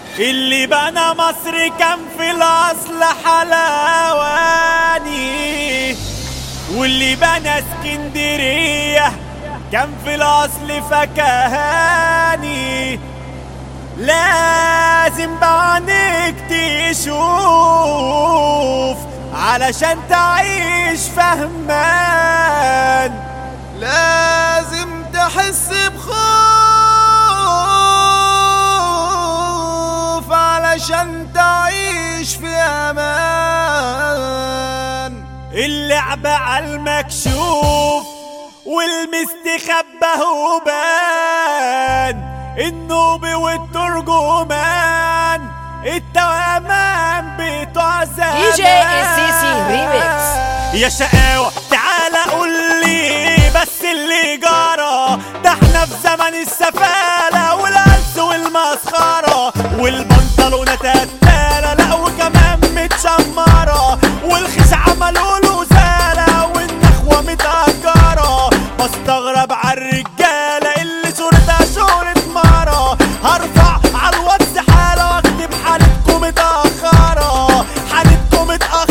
اللي بنى مصر كان في الاصل حلواني واللي بنى اسكندريه كان في الاصل فكهاني لازم بعينك تشوف علشان تعيش فهمان لازم تحس بخوف علشان تعيش في امان اللعبة على المكشوف والمستخبى هو بان النوبي والترجمان التوأمان بتوع زمان دي جي السيسي ريميكس يا شقاوة تعالى قول لي بس اللي جرى ده احنا في زمن السفالة والقلس والمسخرة والبنطلونات قتالة لا وكمان متشمرة والخيش عملوا له زالة والنخوة متأجرة بستغرب عالرجالة اللي صورتها صورة مرة هرفع عالواتس حالة واكتب حالتكم متأخرة حالتكم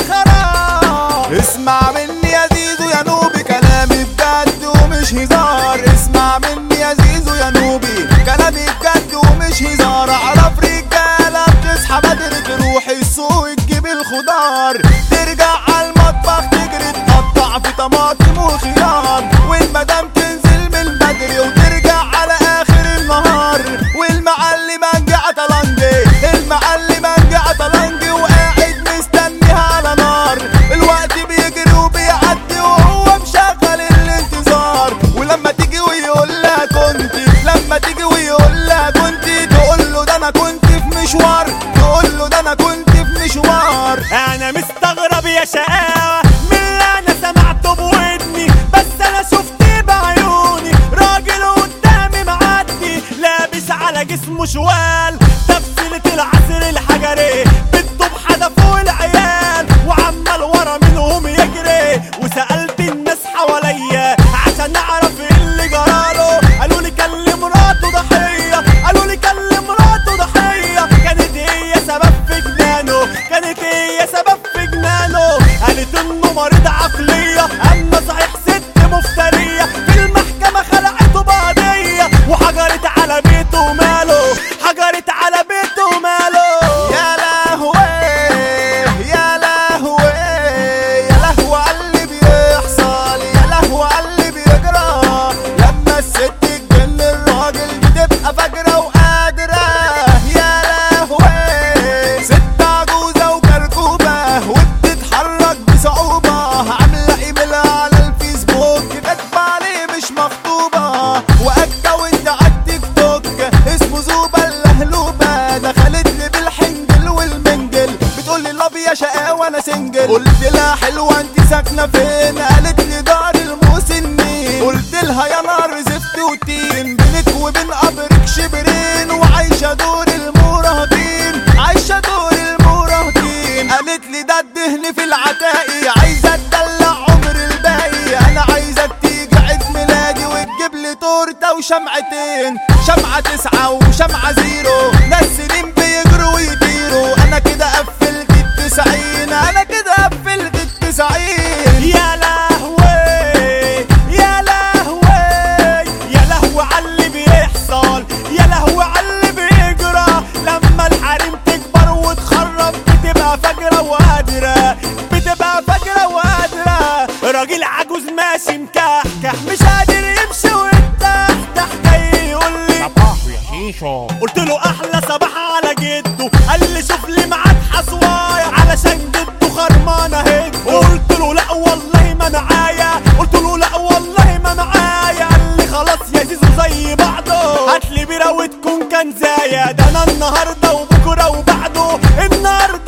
متأخرة اسمع مني يا زيزو يا نوبي كلامي بجد ومش هزار اسمع مني يا زيزو يا نوبي كلامي بجد ومش هزار اعرف رجاله بتصحى بدري تروح السوق تجيب الخضار ترجع على المطبخ تجري تقطع في طماطم وخيار والمدام تنزل من بدري وترجع على اخر النهار والمعلم انجع طلنجي المعلم انجع طلنجي وقاعد مستنيها على نار الوقت بيجري وبيعدي وهو مشغل الانتظار ولما تيجي ويقول لها كنت لما تيجي ويقول لها كنت تقول له ده انا كنت في مشوار تقول له ده انا كنت في مشوار انا مستغرب يا شقاوة من اللي انا سمعته بودني بس انا شفت بعيوني راجل قدامي معدي لابس على جسمه شوال تفصيلة العصر الحجري بالطوب حدفوا العيال وعمال ورا منهم يجري وسألت الناس حواليا عشان اعرف ايه اللي جراله قالوا لي كان لمراته ضحية قالوا لي كان لمراته ضحية كانت هي سبب في جنانه كانت هي سبب في جنانه قالت انه مريض عقلية اما صحيح ست مفترية في المحكمة خلعته بقضية وحجرت على بيته ماله حجرت على بيته ماله يا لهوي يا لهوي يا لهوي على اللي بيحصل يا لهوي على اللي بيجرى لما الست تجن الراجل بتبقى فاجرة وقادرة يا لهوي ست عجوزة وكركوبة وبتتحرك بصعوبة عاملة ايميلها على الفيسبوك كاتبة عليه مش مخطوبة واكونت على التيك توك اسمه زوبة اللهلوبة دخلت لي بالحنجل والمنجل بتقول لي لاب يا شقاوة انا سنجل قلت لها حلوة انت ساكنة فين قالت لي دار المسنين قلت لها يا نار زفت وتين بينك وبين قبرك شبرين وعايشة دور المراهقين عايشة دور المراهقين قالت لي ده الدهن في العتاقي عايزة تدلع عمر الباقي انا عايزك تيجي عيد ميلادي وتجيب لي تورته وشمعتين شمعة تسعة وشمعة زيرو ناس سنين بيجروا ويطيروا انا كده قفلت التسعين انا كده قفلت التسعين يا لهوي يا لهوي يا لهوي على اللي بيحصل يا لهوي على اللي بيجرى لما الحريم تكبر وتخرب بتبقى فاجرة وقادرة بتبقى فاجرة وقادرة راجل عجوز ماشي مكحكح مش قادر يمشي ويتفتح جاي يقول لي قلت له احلى صباح على جده قال لي شوف لي معاك حصوايا علشان جده خرمان اهي قلت له لا والله ما معايا قلت له لا والله ما معايا قال لي خلاص يا زيزو زي بعضه هات لي بيره وتكون كنزايه ده انا النهارده وبكره وبعده النهارده